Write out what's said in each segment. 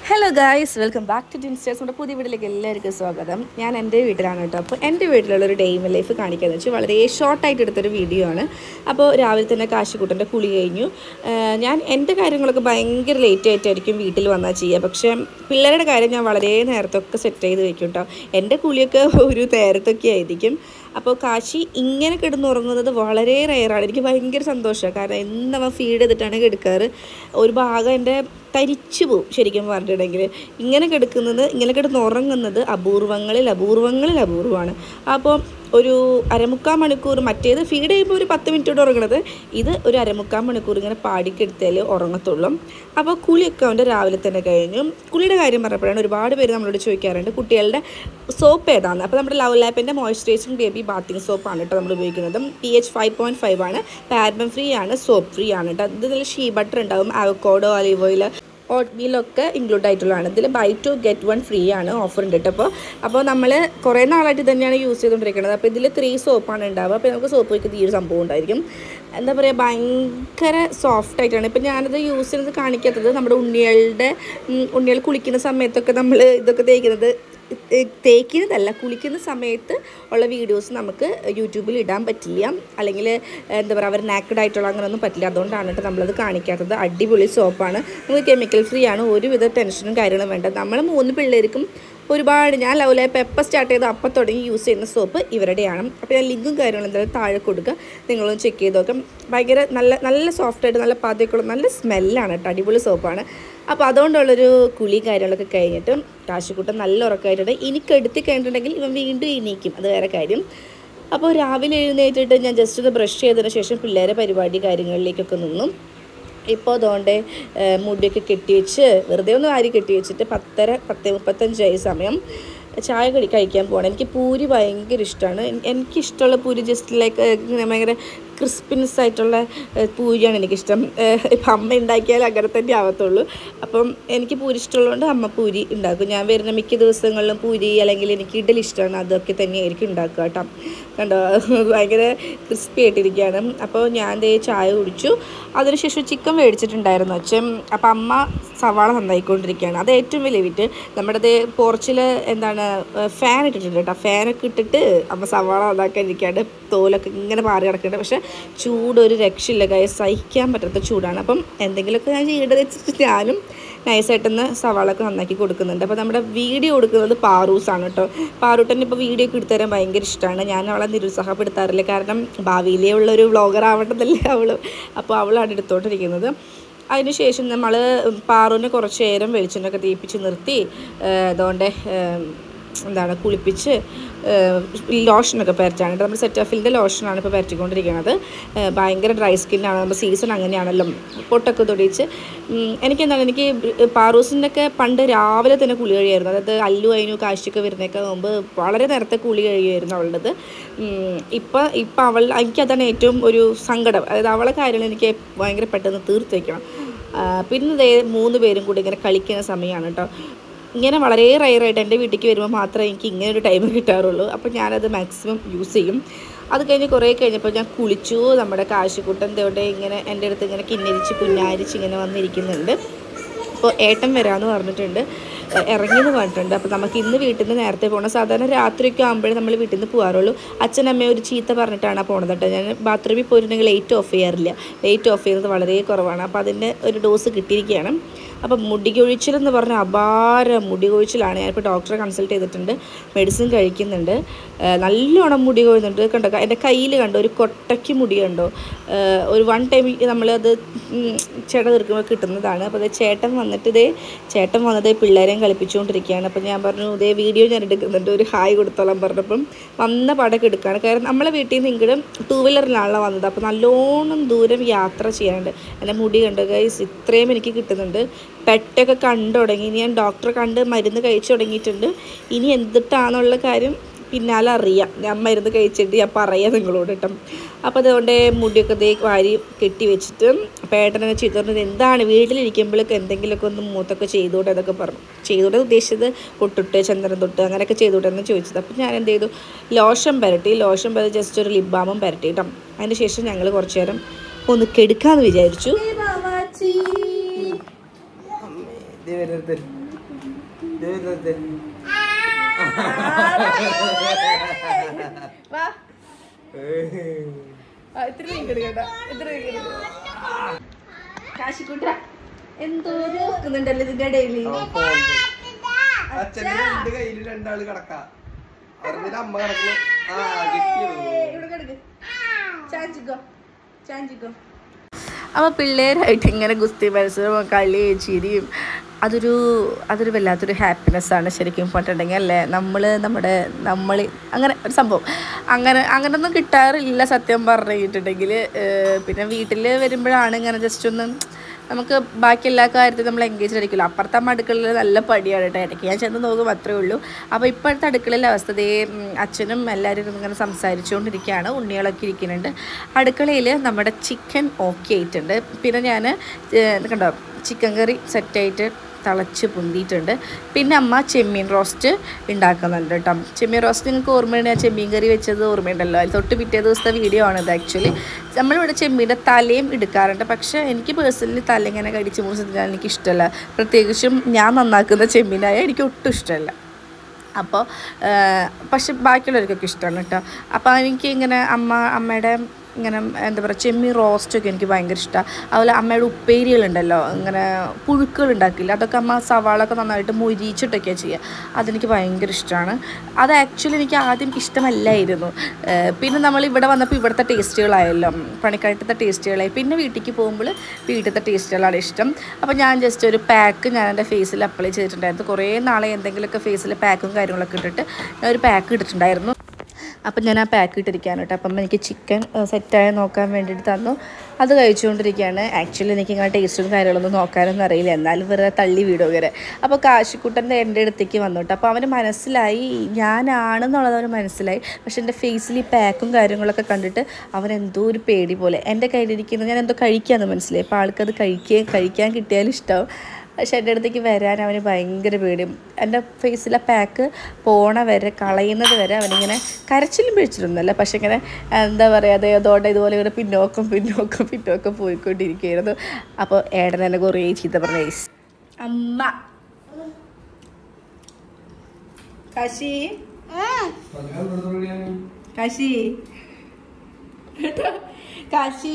hello guys welcome back to Tinsters നമ്മുടെ പുതിയ വീട്ടിലേക്ക് എല്ലാവർക്കും സ്വാഗതം ഞാൻ എൻ്റെ വീട്ടിലാണ് കേട്ടോ അപ്പോൾ എൻ്റെ വീട്ടിലുള്ളൊരു ഡെയിം ലൈഫ് കാണിക്കാന്ന് വെച്ചാൽ വളരെ ഷോർട്ടായിട്ട് എടുത്തൊരു വീഡിയോ ആണ് അപ്പോൾ രാവിലെ തന്നെ കാശിക്കൂട്ടൻ്റെ കുളി കഴിഞ്ഞു ആഹ് ഞാൻ എൻ്റെ കാര്യങ്ങളൊക്കെ ഭയങ്കര ലേറ്റ് ആയിട്ടായിരിക്കും വീട്ടിൽ വന്നാൽ ചെയ്യുക പക്ഷേ പിള്ളേരുടെ കാര്യം ഞാൻ വളരെ നേരത്തൊക്കെ സെറ്റ് ചെയ്ത് വെക്കും കേട്ടോ എൻ്റെ കുളിയൊക്കെ ഒരു നേരത്തൊക്കെ ആയിരിക്കും അപ്പോൾ കാശി ഇങ്ങനെ കിടന്നുറങ്ങുന്നത് വളരെ റെയറാണ് എനിക്ക് ഭയങ്കര സന്തോഷമാണ് കാരണം എന്നും അവൻ ഫീഡ് ചെയ്തിട്ടാണ് കിടക്കാറ് ഒരു ഭാഗം എൻ്റെ തരിച്ചു പോവും ശരിക്കും പറഞ്ഞിട്ടുണ്ടെങ്കിൽ ഇങ്ങനെ കിടക്കുന്നത് ഇങ്ങനെ കിടന്നുറങ്ങുന്നത് അപൂർവങ്ങളിൽ അപൂർവങ്ങളിൽ അപൂർവമാണ് അപ്പോൾ ഒരു അരമുക്കാൽ മണിക്കൂർ മറ്റേത് ഫീഡ് ചെയ്യുമ്പോൾ ഒരു പത്ത് മിനിറ്റോട് ഉറങ്ങണത് ഇത് ഒരു അരമുക്കാൽ മണിക്കൂർ ഇങ്ങനെ പാടിക്കെടുത്താലേ ഉറങ്ങത്തുള്ളൂ അപ്പോൾ കുളിയൊക്കെ അവൻ്റെ രാവിലെ തന്നെ കഴിഞ്ഞു കുളിയുടെ കാര്യം പറഞ്ഞപ്പോഴാണ് ഒരുപാട് പേര് നമ്മളോട് ചോദിക്കാറുണ്ട് കുട്ടികളുടെ സോപ്പ് ഏതാണ് അപ്പോൾ നമ്മുടെ ലവ് ലാപ്പിൻ്റെ മോയ്സ്ചറൈസിങ് ബേബി ബാത്തിങ് സോപ്പാണ് കേട്ടോ നമ്മൾ ഉപയോഗിക്കുന്നത് P H five point five ആണ് പാരബൻ ഫ്രീ ആണ് സോപ്പ് ഫ്രീ ആണ് കേട്ടോ ഇത് നല്ല ഷീ ബട്ടർ ഉണ്ടാവും അവക്കോഡോ ഒലീവ് ഓയിൽ ഓട്ട് മീലൊക്കെ ഇൻക്ലൂഡ് ആയിട്ടുള്ളതാണ് ഇതിൽ buy two get one free ആണ് ഓഫർ ഉണ്ട് കേട്ടോ അപ്പോൾ അപ്പോൾ നമ്മൾ കുറേ നാളായിട്ട് ഇത് തന്നെയാണ് യൂസ് ചെയ്തുകൊണ്ടിരിക്കുന്നത് അപ്പോൾ ഇതിൽ ത്രീ സോപ്പാണ് ഉണ്ടാവുക അപ്പോൾ നമുക്ക് സോപ്പ് വയ്ക്കുന്ന ഈ ഒരു സംഭവം ഉണ്ടായിരിക്കും എന്താ പറയുക ഭയങ്കര സോഫ്റ്റ് ആയിട്ടാണ് ഇപ്പം ഞാനത് യൂസ് ചെയ്യുന്നത് കാണിക്കാത്തത് നമ്മുടെ ഉണ്ണികളുടെ ഉം, ഉണ്ണികൾ കുളിക്കുന്ന സമയത്തൊക്കെ നമ്മൾ ഇതൊക്കെ തേക്കുന്നത് തേക്കുന്നതല്ല കുളിക്കുന്ന സമയത്ത് ഉള്ള വീഡിയോസ് നമുക്ക് യൂട്യൂബിൽ ഇടാൻ പറ്റില്ല അല്ലെങ്കിൽ എന്താ പറയുക അവർ നാക്കഡ് ആയിട്ടുള്ള അങ്ങനെയൊന്നും പറ്റില്ല അതുകൊണ്ടാണ് കേട്ടോ നമ്മളത് കാണിക്കാത്തത് അടിപൊളി സോപ്പാണ് നമുക്ക് കെമിക്കൽ ഫ്രീ ആണ് ഒരുവിധ ടെൻഷനും കാര്യങ്ങളും വേണ്ട നമ്മൾ മൂന്ന് പിള്ളേർക്കും ഒരുപാട് ഞാൻ ലവ് ലൈഫ് എപ്പോൾ സ്റ്റാർട്ട് ചെയ്ത് അപ്പം തുടങ്ങി യൂസ് ചെയ്യുന്ന സോപ്പ് ഇവരുടെയാണ് അപ്പോൾ ഞാൻ ലിങ്കും കാര്യങ്ങളും എന്തായാലും താഴെ കൊടുക്കുക നിങ്ങളൊന്ന് ചെക്ക് ചെയ്ത് നോക്കാം ഭയങ്കര നല്ല നല്ല സോഫ്റ്റ് ആയിട്ട് നല്ല പതയൊക്കെയുള്ള നല്ല സ്മെല്ലാണ് കേട്ടോ അടിപൊളി സോപ്പാണ് അപ്പോൾ അതുകൊണ്ടുള്ളൊരു കുളി കാര്യങ്ങളൊക്കെ കഴിഞ്ഞിട്ട് കാശിക്കൂട്ടം നല്ല ഉറക്കമായിട്ടുണ്ട് എനിക്ക് എടുത്തി കഴിഞ്ഞിട്ടുണ്ടെങ്കിൽ ഇവൻ വീണ്ടും എണീക്കും അത് വേറെ കാര്യം അപ്പോൾ രാവിലെ എഴുന്നേറ്റിട്ട് ഞാൻ ജസ്റ്റ് ഒന്ന് ബ്രഷ് ചെയ്തതിന് ശേഷം പിള്ളേരെ പരിപാടി കാര്യങ്ങളിലേക്കൊക്കെ നിന്നു ഇപ്പോൾ അതുകൊണ്ട് മുടിയൊക്കെ കെട്ടി വെച്ച് വെറുതെ ഒന്ന് ആരി കെട്ടി വെച്ചിട്ട് പത്തര പത്ത് മുപ്പത്തഞ്ചായി സമയം ചായ കടി കഴിക്കാൻ പോകണം എനിക്ക് പൂരി ഭയങ്കര ഇഷ്ടമാണ് എനിക്കിഷ്ടമുള്ള പൂരി ജസ്റ്റ് ലൈക്ക് ഇങ്ങനെ ഭയങ്കര ക്രിസ്പിനെസ് ആയിട്ടുള്ള ഏഹ്, പൂരിയാണ് എനിക്കിഷ്ടം ഏഹ്, ഇപ്പം അമ്മ ഉണ്ടാക്കിയാൽ അങ്ങനെ തന്നെ ആവത്തുള്ളൂ അപ്പം എനിക്ക് പൂരി ഇഷ്ടമുള്ളതുകൊണ്ട് അമ്മ പൂരി ഉണ്ടാക്കും ഞാൻ വരുന്ന മിക്ക ദിവസങ്ങളിലും പൂരി അല്ലെങ്കിൽ എനിക്ക് ഇഡലി ഇഷ്ടമാണ് അതൊക്കെ തന്നെയായിരിക്കും ഉണ്ടാക്കുക കേട്ടോ കണ്ടോ ഭയങ്കര ക്രിസ്പി ആയിട്ടിരിക്കുകയാണ് അപ്പോൾ ഞാൻ ദേ ചായ കുടിച്ചു അതിനുശേഷം ചിക്കൻ മേടിച്ചിട്ടുണ്ടായിരുന്നു അച്ഛൻ അപ്പം അമ്മ സവാള നന്നായിക്കൊണ്ടിരിക്കുകയാണ് അത് ഏറ്റവും വലിയ വിറ്റ് നമ്മുടെ ദേ പോർച്ചിൽ എന്താണ് ഫാൻ ഇട്ടിട്ടുണ്ട് കേട്ടോ ഫാനൊക്കെ ഇട്ടിട്ട് അമ്മ സവാള നന്നാക്കാൻ ഇരിക്കുകയാണ് തോലൊക്കെ ഇങ്ങനെ പാറി കിടക്കുന്നുണ്ട് പക്ഷേ ചൂട് ഒരു രക്ഷയില്ല കൈ സഹിക്കാൻ പറ്റാത്ത ചൂടാണ് അപ്പം എന്തെങ്കിലുമൊക്കെ ഞാൻ ഈട് വെച്ചിട്ട് ഞാനും നൈസായിട്ടൊന്ന് സവാളൊക്കെ നന്നാക്കി കൊടുക്കുന്നുണ്ട് അപ്പോൾ നമ്മുടെ വീഡിയോ കൊടുക്കുന്നത് പാറൂസാണ് കേട്ടോ പാറൂട്ടൻ ഇപ്പോൾ വീഡിയോ ഒക്കെ എടുത്തു തരാൻ ഭയങ്കര ഇഷ്ടമാണ് ഞാൻ അവളെ നിരുത്സാഹപ്പെടുത്താറില്ല കാരണം ഭാവിയിലേ ഉള്ളൊരു വ്ളോഗർ ആവേണ്ടതല്ലേ അവൾ അപ്പോൾ അവളാണ് എടുത്തോണ്ടിരിക്കുന്നത് അതിനുശേഷം നമ്മൾ പാറുവിനെ കുറച്ച് നേരം വെളിച്ചെണ്ണയൊക്കെ തീപ്പിച്ച് നിർത്തി ഏഹ് അതുകൊണ്ട് ഏഹ് എന്താണ് കുളിപ്പിച്ച് ലോഷനൊക്കെ പരറ്റാണ് നമ്മൾ സെറ്റാഫിലിൻ്റെ ലോഷനാണ് ഇപ്പോൾ പരറ്റിക്കൊണ്ടിരിക്കുന്നത് ഏഹ് ഭയങ്കര ഡ്രൈ സ്കിന്നാണ് നമ്മുടെ സീസൺ അങ്ങനെയാണല്ലോ പൊട്ടൊക്കെ തൊടിച്ച് ഉം, എനിക്കെന്താണ് എനിക്ക് പാറൂസിൻ്റെ ഒക്കെ പണ്ട് രാവിലെ തന്നെ കുളി കഴിയായിരുന്നു അതായത് അല്ലു അതിനു കാശിയൊക്കെ വരുന്നേക്കാൾ മുമ്പ് വളരെ നേരത്തെ കുളി കഴിയുമായിരുന്നു അവളുടേത് ഇപ്പം ഇപ്പം അവൾ എനിക്കതാണ് ഏറ്റവും ഒരു സങ്കടം അതായത് അവളെ കാര്യങ്ങൾ എനിക്ക് ഭയങ്കര പെട്ടെന്ന് തീർത്ത് വയ്ക്കണം ആ, പിന്നെ ദേ മൂന്ന് പേരും കൂടി ഇങ്ങനെ കളിക്കുന്ന സമയമാണ് കേട്ടോ ഇങ്ങനെ വളരെ റയറായിട്ട് എൻ്റെ വീട്ടിലേക്ക് വരുമ്പോൾ മാത്രമേ എനിക്ക് ഇങ്ങനെ ഒരു ടൈം കിട്ടാറുള്ളൂ അപ്പോൾ ഞാനത് മാക്സിമം യൂസ് ചെയ്യും അത് കഴിഞ്ഞ് കുറേ കഴിഞ്ഞപ്പോൾ ഞാൻ കുളിച്ചു നമ്മുടെ കാശിക്കുട്ടൻ ദേവിടെ ഇങ്ങനെ എൻ്റെ അടുത്ത് ഇങ്ങനെ കിന്നരിച്ച് പുന്നാരിച്ച് ഇങ്ങനെ വന്നിരിക്കുന്നുണ്ട് അപ്പോൾ ഏട്ടൻ വരാമെന്ന് പറഞ്ഞിട്ടുണ്ട് എ- ഇറങ്ങിയെന്ന് പറഞ്ഞിട്ടുണ്ട് അപ്പോൾ നമുക്ക് ഇന്ന് വീട്ടിൽ നിന്ന് നേരത്തെ പോകണം സാധാരണ രാത്രിയൊക്കെ ആകുമ്പോഴേ നമ്മൾ വീട്ടിൽ നിന്ന് പോകാറുള്ളൂ അച്ഛനമ്മയെ ഒരു ചീത്ത പറഞ്ഞിട്ടാണ് പോണത് കേട്ടോ ഞാൻ ബാത്റൂമിൽ പോയിട്ടുണ്ടെങ്കിൽ ലൈറ്റ് ഓഫ് ചെയ്യാറില്ല ലൈറ്റ് ഓഫ് ചെയ്യുന്നത് വളരെ കുറവാണ് അപ്പോൾ അതിൻ്റെ ഒരു ഡോസ് കിട്ടിയിരിക്കുകയാണ് അപ്പം മുടി കൊഴിച്ചിലെന്ന് പറഞ്ഞാൽ അപാര മുടി കൊഴിച്ചിലാണ് ഞാനിപ്പോൾ ഡോക്ടറെ കൺസൾട്ട് ചെയ്തിട്ടുണ്ട് മെഡിസിൻ കഴിക്കുന്നുണ്ട് ഏഹ് നല്ലോണം മുടി കൊഴുന്നുണ്ട് കണ്ടോ എൻ്റെ കയ്യിൽ കണ്ടോ ഒരു കൊട്ടയ്ക്ക് മുടി കണ്ടോ ഏഹ് ഒരു വൺ ടൈം നമ്മളത് ഉം, ചെട തീർക്കുമ്പോൾ കിട്ടുന്നതാണ് അപ്പോൾ അതേ ചേട്ടൻ വന്നിട്ട് ഇതേ ചേട്ടൻ വന്നത് പിള്ളേരെയും കളിപ്പിച്ചുകൊണ്ടിരിക്കുകയാണ് അപ്പോൾ ഞാൻ പറഞ്ഞു ഇതേ വീഡിയോ ഞാൻ എടുക്കുന്നുണ്ട് ഒരു ഹായ് കൊടുത്തോളാം പറഞ്ഞപ്പം വന്ന പടക്ക് എടുക്കുകയാണ് കാരണം നമ്മളെ വീട്ടിൽ നിന്ന് ഇങ്ങോട്ട് ടൂ വീലറിലാണല്ലോ വന്നത് അപ്പോൾ നല്ലോണം ദൂരം യാത്ര ചെയ്യാനുണ്ട് എൻ്റെ മുടി കണ്ടു ഗൈസ് ഇത്രയും എനിക്ക് കിട്ടുന്നുണ്ട് പെട്ടൊക്കെ കണ്ടു തുടങ്ങി ഇനി ഞാൻ ഡോക്ടറെ കണ്ട് മരുന്ന് കഴിച്ചു തുടങ്ങിയിട്ടുണ്ട് ഇനി എന്തിട്ടാന്നുള്ള കാര്യം പിന്നാലെ അറിയാം ഞാൻ മരുന്ന് കഴിച്ചിട്ട് ഞാൻ പറയാം നിങ്ങളോട് കേട്ടോ അപ്പോൾ അതുകൊണ്ട് മുടിയൊക്കെ ദേ വാരി കെട്ടി വെച്ചിട്ട് പേട്ടനൊക്കെ ചെയ്തു പറഞ്ഞത് എന്താണ് വീട്ടിലിരിക്കുമ്പോഴൊക്കെ എന്തെങ്കിലുമൊക്കെ ഒന്ന് മൂത്തൊക്കെ ചെയ്തൂടെ എന്നൊക്കെ പറഞ്ഞു ചെയ്തൂടെ ഉദ്ദേശിച്ചത് പൊട്ടിട്ട് ചന്ദനം തൊട്ട് അങ്ങനെയൊക്കെ ചെയ്തൂടെ എന്ന് ചോദിച്ചത് അപ്പോൾ ഞാൻ എന്ത് ചെയ്തു ലോഷൻ പരട്ടി ലോഷൻ പരത്തി ജസ്റ്റ് ഒരു ലിപ് ബാമും പരട്ടി കേട്ടോ അതിന് ശേഷം ഞങ്ങൾ കുറച്ച് നേരം ഒന്ന് കെടുക്കാമെന്ന് വിചാരിച്ചു ഇത് വരരുത് വാ ആ, ഇത്തിരി നീങ്ങട് കേട്ടോ ഇത്തിരി നീങ്ങട് കാശിക്കുട്ട എന്തോ നോക്കുന്നുണ്ടല്ലോ ഇതിന്റെ ഇടയിൽ അച്ഛന്റെ രണ്ട് കയ്യില് രണ്ടാള് കിടക്കാ അറിഞ്ഞിട്ട് അമ്മ കിടക്കുന്നു ആ കിട്ടിയുള്ളൂ ഇവിടെ കിടക്ക് ചാഞ്ചിക്കോ ചാഞ്ചിക്കോ അപ്പോൾ പിള്ളേരായിട്ട് ഇങ്ങനെ ഗുസ്തി മത്സരവും കളി ചിരിയും അതൊരു അതൊരു വല്ലാത്തൊരു ഹാപ്പിനെസ് ആണ് ശരിക്കും പറഞ്ഞിട്ടുണ്ടെങ്കിൽ അല്ലേ നമ്മൾ നമ്മുടെ നമ്മൾ അങ്ങനെ ഒരു സംഭവം അങ്ങനെ അങ്ങനൊന്നും കിട്ടാറില്ല സത്യം പറഞ്ഞിട്ടുണ്ടെങ്കിൽ പിന്നെ വീട്ടിൽ വരുമ്പോഴാണ് ഇങ്ങനെ ജസ്റ്റ് ഒന്ന് നമുക്ക് ബാക്കി എല്ലാ കാര്യത്തിലും നമ്മൾ എൻഗേജ് ആയിരിക്കില്ല അപ്പുറത്തെ അമ്മ അടുക്കളയിൽ നല്ല പടിയാണ് കേട്ടോ ഇടയ്ക്ക് ഞാൻ ചെന്ന് നോക്കും അത്രേ ഉള്ളൂ അപ്പോൾ ഇപ്പോഴത്തെ അടുക്കളയിലെ അവസ്ഥ ദേ ഉം, അച്ഛനും എല്ലാവരും ഇരുന്ന് ഇങ്ങനെ സംസാരിച്ചുകൊണ്ടിരിക്കുകയാണ് ഉണ്ണികളൊക്കെ ഇരിക്കുന്നുണ്ട് അടുക്കളയിൽ നമ്മുടെ ചിക്കൻ ഓക്കെ ആയിട്ടുണ്ട് പിന്നെ ഞാൻ കണ്ടോ ചിക്കൻ കറി സെറ്റായിട്ട് തിളച്ച് പൊന്തിയിട്ടുണ്ട് പിന്നെ അമ്മ ചെമ്മീൻ റോസ്റ്റ് ഉണ്ടാക്കുന്നുണ്ട് കേട്ടോ ചെമ്മീൻ റോസ്റ്റ് നിങ്ങൾക്ക് ഓർമ്മയുണ്ട് ഞാൻ ചെമ്മീൻ കറി വെച്ചത് ഓർമ്മയുണ്ടല്ലോ അതിൽ തൊട്ട് പിറ്റേ ദിവസത്തെ വീഡിയോ ആണിത് ആക്ച്വലി നമ്മളിവിടെ ചെമ്മീൻ്റെ തലയും എടുക്കാറുണ്ട് പക്ഷേ എനിക്ക് പേഴ്സണലി തല ഇങ്ങനെ കടിച്ച് മുറിച്ച് തിന്നാൻ എനിക്ക് ഇഷ്ടമല്ല പ്രത്യേകിച്ചും ഞാൻ നന്നാക്കുന്ന ചെമ്മീനായ എനിക്ക് ഒട്ടും ഇഷ്ടമല്ല അപ്പോൾ പക്ഷെ ബാക്കിയുള്ളവർക്കൊക്കെ ഇഷ്ടമാണ് കേട്ടോ അപ്പോൾ എനിക്ക് ഇങ്ങനെ അമ്മ അമ്മയുടെ ഇങ്ങനെ എന്താ പറയുക ചെമ്മീൻ റോസ്റ്റൊക്കെ എനിക്ക് ഭയങ്കര ഇഷ്ടമാണ് അതുപോലെ അമ്മയുടെ ഉപ്പേരികളുണ്ടല്ലോ ഇങ്ങനെ പുഴുക്കൾ ഉണ്ടാക്കില്ല അതൊക്കെ അമ്മ സവാളൊക്കെ നന്നായിട്ട് മൊരിച്ചിട്ടൊക്കെയാണ് ചെയ്യുക അതെനിക്ക് ഭയങ്കര ഇഷ്ടമാണ് അത് ആക്ച്വലി എനിക്ക് ആദ്യം ഇഷ്ടമല്ലായിരുന്നു ഏഹ് പിന്നെ നമ്മൾ ഇവിടെ വന്നപ്പോൾ ഇവിടുത്തെ ടേസ്റ്റുകളായല്ലോ പണിക്കാട്ടത്തെ ടേസ്റ്റുകളായി പിന്നെ വീട്ടിലേക്ക് പോകുമ്പോൾ വീട്ടിലത്തെ ടേസ്റ്റുകളാണ് ഇഷ്ടം അപ്പോൾ ഞാൻ ജസ്റ്റ് ഒരു പാക്ക് ഞാൻ എൻ്റെ ഫേസിൽ അപ്ലൈ ചെയ്തിട്ടുണ്ടായിരുന്നു കുറേ നാളെ എന്തെങ്കിലുമൊക്കെ ഫേസിൽ പാക്കും കാര്യങ്ങളൊക്കെ ഇട്ടിട്ട് ഞാൻ ഒരു പാക്ക് ഇട്ടിട്ടുണ്ടായിരുന്നു അപ്പം ഞാൻ ആ പാക്ക് ഇട്ടിരിക്കുകയാണ് കേട്ടോ അപ്പം എനിക്ക് ചിക്കൻ സെറ്റായി നോക്കാൻ വേണ്ടിയിട്ട് തന്നു അത് കഴിച്ചുകൊണ്ടിരിക്കുകയാണ് ആക്ച്വലി എനിക്ക് ഇങ്ങനെ ടേസ്റ്റും കാര്യങ്ങളൊന്നും നോക്കാനൊന്നും അറിയില്ല എന്നാലും വെറുതെ തള്ളി വീടോ വരെ അപ്പോൾ കാശിക്കുട്ടൻ്റെ എൻ്റെ അടുത്തേക്ക് വന്നു കേട്ടോ അപ്പോൾ അവന് മനസ്സിലായി ഞാനാണെന്നുള്ളത് അവന് മനസ്സിലായി പക്ഷെ എൻ്റെ ഫേസിൽ ഈ പാക്കും കാര്യങ്ങളൊക്കെ കണ്ടിട്ട് അവൻ എന്തോ ഒരു പേടി പോലെ എൻ്റെ കയ്യിലിരിക്കുന്നത് ഞാൻ എന്തോ കഴിക്കാമെന്ന് മനസ്സിലായി അപ്പോൾ ആൾക്കത് കഴിക്കുകയും കഴിക്കാൻ കിട്ടിയാലും ഇഷ്ടമാവും പക്ഷെ എൻ്റെ അടുത്തേക്ക് വരാൻ അവന് ഭയങ്കര പേടിയും എൻ്റെ ഫേസിലെ പാക്ക് പോണ വരെ കളയുന്നത് വരെ അവനിങ്ങനെ കരച്ചിലും പിടിച്ചിരുന്നല്ല പക്ഷെ ഇങ്ങനെ എന്താ പറയുക അതേ അതോടെ ഇതുപോലെ ഇങ്ങനെ പിന്നോക്കം പിന്നോക്കം പിന്നോക്കം പോയിക്കൊണ്ടിരിക്കുകയായിരുന്നു അപ്പോൾ ഏടൻ എന്നെ കുറേ ചീത്ത പറഞ്ഞ "ഏയ്സ്, അമ്മ കാശി കാശി കാശി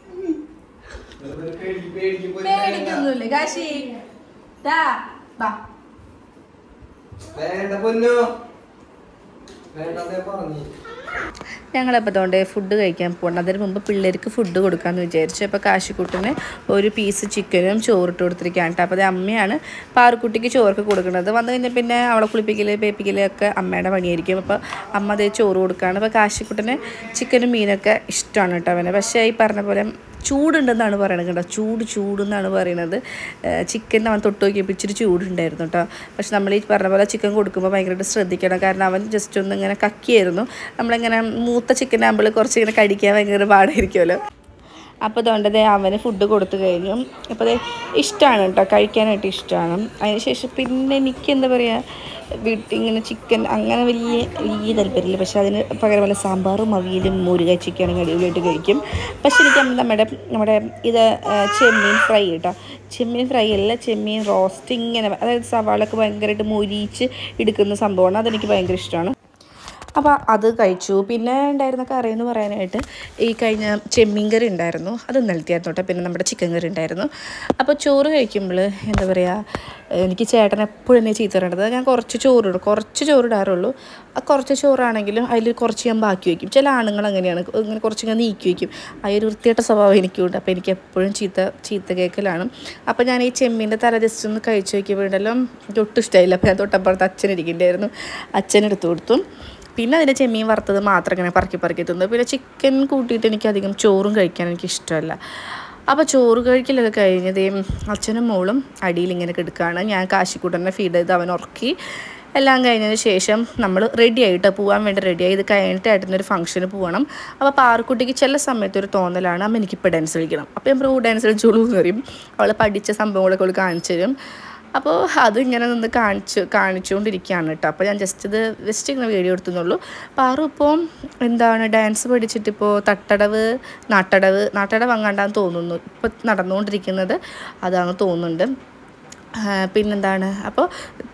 പേടിക്കൊന്നുമില്ല കാശി ദാ ബാ വേണ്ട പൊന്നു വേണ്ടതേ പറഞ്ഞു ഞങ്ങളപ്പോൾ അതുകൊണ്ട് ഫുഡ് കഴിക്കാൻ പോകണം അതിന് മുമ്പ് പിള്ളേർക്ക് ഫുഡ് കൊടുക്കാമെന്ന് വിചാരിച്ചു അപ്പോൾ കാശിക്കുട്ടിന് ഒരു പീസ് ചിക്കനും ചോറിട്ട് കൊടുത്തിരിക്കുകയാണ് കേട്ടോ അപ്പോൾ അത് അമ്മയാണ് പാറുക്കുട്ടിക്ക് ചോറൊക്കെ കൊടുക്കുന്നത് വന്നു കഴിഞ്ഞാൽ പിന്നെ അവളെ കുളിപ്പിക്കൽ പേപ്പിക്കൽ ഒക്കെ അമ്മയുടെ പണിയായിരിക്കും അപ്പോൾ അമ്മ അതേ ചോറ് കൊടുക്കുകയാണ് അപ്പോൾ കാശിക്കുട്ടിന് ചിക്കനും മീനൊക്കെ ഇഷ്ടമാണ് കേട്ടോ അവന് പക്ഷേ ഈ പറഞ്ഞ പോലെ ചൂടുണ്ടെന്നാണ് പറയണത് കേട്ടോ ചൂട് ചൂടെന്നാണ് പറയുന്നത് ചിക്കൻ അവൻ തൊട്ട് നോക്കിയപ്പോൾ ഇച്ചിരി ചൂടുണ്ടായിരുന്നു കേട്ടോ പക്ഷെ നമ്മൾ ഈ പറഞ്ഞ പോലെ ചിക്കൻ കൊടുക്കുമ്പോൾ ഭയങ്കരമായിട്ട് ശ്രദ്ധിക്കണം കാരണം അവൻ ജസ്റ്റ് ഒന്ന് ഇങ്ങനെ കക്കിയായിരുന്നു നമ്മളിങ്ങനെ മൂത്ത ചിക്കൻ ആകുമ്പോൾ കുറച്ച് ഇങ്ങനെ കടിക്കാൻ ഭയങ്കര പാടായിരിക്കുമല്ലോ അപ്പോൾ അതുകൊണ്ട് ദേ അവന് ഫുഡ് കൊടുത്തു കഴിഞ്ഞു അപ്പോൾ ദേ ഇഷ്ടമാണ് കേട്ടോ കഴിക്കാനായിട്ട് ഇഷ്ടമാണ് അതിന് ശേഷം പിന്നെ എനിക്ക് എന്താ പറയുക വീട്ടിൽ ഇങ്ങനെ ചിക്കൻ അങ്ങനെ വലിയ വലിയ താല്പര്യമില്ല പക്ഷെ അതിന് പകരം വല്ല സാമ്പാറും അവിയലും മോരുക ചിക്കനും അടിപൊളിയായിട്ട് കഴിക്കും പക്ഷെ എനിക്ക് നമ്മുടെ നമ്മുടെ ഇത് ആ, ചെമ്മീൻ ഫ്രൈ കേട്ടോ ചെമ്മീൻ ഫ്രൈ അല്ല ചെമ്മീൻ റോസ്റ്റ് ഇങ്ങനെ അതായത് സവാളൊക്കെ ഭയങ്കരമായിട്ട് മൊരിച്ച് എടുക്കുന്ന സംഭവമാണ് അതെനിക്ക് ഭയങ്കര ഇഷ്ടമാണ് അപ്പോൾ അത് കഴിച്ചു പിന്നെ ഉണ്ടായിരുന്ന കറി എന്ന് പറയാനായിട്ട് ഈ കഴിഞ്ഞ ചെമ്മീൻ കറി ഉണ്ടായിരുന്നു അത് നിലത്തിയായിരുന്നു കേട്ടോ പിന്നെ നമ്മുടെ ചിക്കൻ കറി ഉണ്ടായിരുന്നു അപ്പോൾ ചോറ് കഴിക്കുമ്പോൾ എന്താ പറയുക എനിക്ക് ചേട്ടൻ എപ്പോഴും എന്നെ ചീത്ത പറയണത് ഞാൻ കുറച്ച് ചോറിടും കുറച്ച് ചോറിടാറുള്ളൂ ആ കുറച്ച് ചോറാണെങ്കിലും അതിൽ കുറച്ച് ഞാൻ ബാക്കി വയ്ക്കും ചില ആണുങ്ങൾ അങ്ങനെയാണ് ഇങ്ങനെ കുറച്ച് ഞാൻ നീക്കി വയ്ക്കും ആ ഒരു വൃത്തിയായിട്ട സ്വഭാവം എനിക്കുണ്ട് അപ്പോൾ എനിക്ക് എപ്പോഴും ചീത്ത ചീത്ത കേൾക്കലാണ് അപ്പോൾ ഞാൻ ഈ ചെമ്മീൻ്റെ തല ജസ്റ്റ് ഒന്ന് കഴിച്ച് വയ്ക്കുമ്പോൾ ഉണ്ടല്ലോ എനിക്ക് ഒട്ടും ഇഷ്ടമായില്ല അപ്പോൾ ഞാൻ തൊട്ടപ്പുറത്ത് അച്ഛൻ ഇരിക്കണ്ടായിരുന്നു അച്ഛൻ എടുത്തു കൊടുത്തു പിന്നെ അതിൻ്റെ ചെമ്മീൻ വറുത്തത് മാത്രം ഇങ്ങനെ പറക്കി പറക്കി തിന്നു പിന്നെ ചിക്കൻ കൂട്ടിയിട്ട് എനിക്ക് അധികം ചോറും കഴിക്കാൻ എനിക്ക് ഇഷ്ടമല്ല അപ്പോൾ ചോറ് കഴിക്കലൊക്കെ കഴിഞ്ഞതേ അച്ഛനും മോളും അടിയിൽ ഇങ്ങനെ കിടക്കുകയാണ് ഞാൻ കാശിക്കൂട്ടനെ ഫീഡ് ചെയ്ത് അവൻ ഉറക്കി എല്ലാം കഴിഞ്ഞതിന് ശേഷം നമ്മൾ റെഡി ആയിട്ട് പോകാൻ വേണ്ടി റെഡിയായി ഇത് കഴിഞ്ഞിട്ട് ഏട്ടനൊരു ഫംഗ്ഷന് പോകണം അപ്പോൾ പാറക്കുട്ടിക്ക് ചില സമയത്ത് ഒരു തോന്നലാണ് അമ്മ എനിക്കിപ്പോൾ ഡാൻസ് കളിക്കണം അപ്പോൾ ഞാൻ പ്രൂ ഡാൻസ് കളിച്ചോളൂ എന്ന് പറയും അവൾ പഠിച്ച സംഭവങ്ങളൊക്കെ അവൾ കാണിച്ചു തരും അപ്പോൾ അത് ഇങ്ങനെ നിന്ന് കാണിച്ചു കാണിച്ചുകൊണ്ടിരിക്കുകയാണ് കേട്ടോ അപ്പോൾ ഞാൻ ജസ്റ്റ് ഇത് ജസ്റ്റ് ഇങ്ങനെ വീഡിയോ എടുത്തുന്നുള്ളൂ പാറു ഇപ്പോൾ എന്താണ് ഡാൻസ് പഠിച്ചിട്ട് ഇപ്പോൾ തട്ടടവ് നാട്ടടവ് നാട്ടടവ് അങ്ങാണ്ടാന്ന് തോന്നുന്നു ഇപ്പോൾ നടന്നുകൊണ്ടിരിക്കുന്നത് അതാണ് തോന്നുന്നുണ്ട് ആ, പിന്നെന്താണ് അപ്പോൾ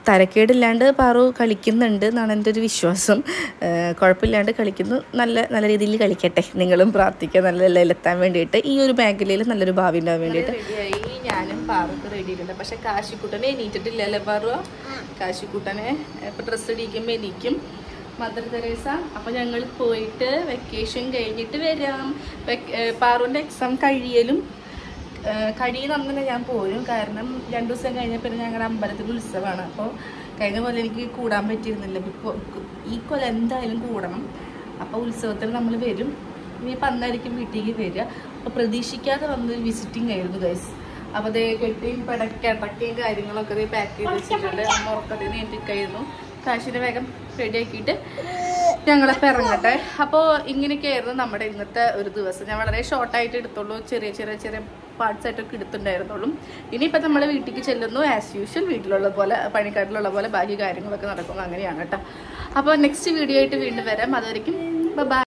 തരക്കേടില്ലാണ്ട് പാറു കളിക്കുന്നുണ്ട് എന്നാണ് എൻ്റെ ഒരു വിശ്വാസം ഏഹ് കുഴപ്പമില്ലാണ്ട് കളിക്കുന്നു നല്ല നല്ല രീതിയിൽ കളിക്കട്ടെ നിങ്ങളും പ്രാർത്ഥിക്കുക നല്ല നിലയിലെത്താൻ വേണ്ടിയിട്ട് ഈ ഒരു മേഖലയിൽ നല്ലൊരു ഭാവി ഉണ്ടാവാൻ വേണ്ടിയിട്ട് റെഡിയായി ഞാനും പാറൊക്കെ റെഡി ആയിട്ടുണ്ട് പക്ഷെ കാശിക്കുട്ടനെ എണീറ്റിട്ടില്ലല്ലേ പാറു കാശിക്കുട്ടനെ ഇപ്പം ഡ്രസ്സ് ഇടിക്കുമ്പോൾ എനിക്കും മദർ തെരേസ അപ്പം ഞങ്ങൾ പോയിട്ട് വെക്കേഷൻ കഴിഞ്ഞിട്ട് വരാം വെക്ക്- ഏഹ് പാറുവിൻ്റെ എക്സാം കഴിയലും ഏഹ് കഴിയുന്ന അന്ന് തന്നെ ഞാൻ പോരും കാരണം രണ്ടു ദിവസം കഴിഞ്ഞപ്പോൾ ഞങ്ങളുടെ അമ്പലത്തിൽ ഉത്സവമാണ് അപ്പോൾ കഴിഞ്ഞ പോലെ എനിക്ക് കൂടാൻ പറ്റിയിരുന്നില്ല ഇപ്പോൾ ഈ കൊല്ലം എന്തായാലും കൂടണം അപ്പോൾ ഉത്സവത്തിന് നമ്മൾ വരും ഇനിയിപ്പോൾ അന്നായിരിക്കും വീട്ടിലേക്ക് വരിക അപ്പോൾ പ്രതീക്ഷിക്കാതെ വന്നൊരു വിസിറ്റിംഗ് ആയിരുന്നു ഗൈസ് അപ്പോൾ അതേ കെട്ടിയും പടക്കടക്കയും കാര്യങ്ങളൊക്കെ ദേ പാക്ക് ചെയ്ത് വെച്ചിട്ടുണ്ട് അമ്മ ഉറക്കത്തിൽ നീട്ടിക്കായിരുന്നു കാശിനെ വേഗം റെഡിയാക്കിയിട്ട് ഞങ്ങളപ്പോൾ ഇറങ്ങട്ടെ അപ്പോൾ ഇങ്ങനെയൊക്കെയായിരുന്നു നമ്മുടെ ഇന്നത്തെ ഒരു ദിവസം ഞാൻ വളരെ ഷോർട്ടായിട്ട് എടുത്തുള്ളൂ ചെറിയ ചെറിയ ചെറിയ പാർട്സ് ആയിട്ടൊക്കെ എടുത്തിട്ടുണ്ടായിരുന്നുള്ളൂ ഇനിയിപ്പോൾ നമ്മൾ വീട്ടിലേക്ക് ചെല്ലുന്നു ആസ് യൂഷ്വൽ വീട്ടിലുള്ള പോലെ പണിക്കാട്ടിലുള്ള പോലെ ബാക്കി കാര്യങ്ങളൊക്കെ നടക്കുന്നു അങ്ങനെയാണ് കേട്ടോ അപ്പോൾ നെക്സ്റ്റ് വീഡിയോ ആയിട്ട് വീണ്ടും വരാം അതുവരെയും ബൈ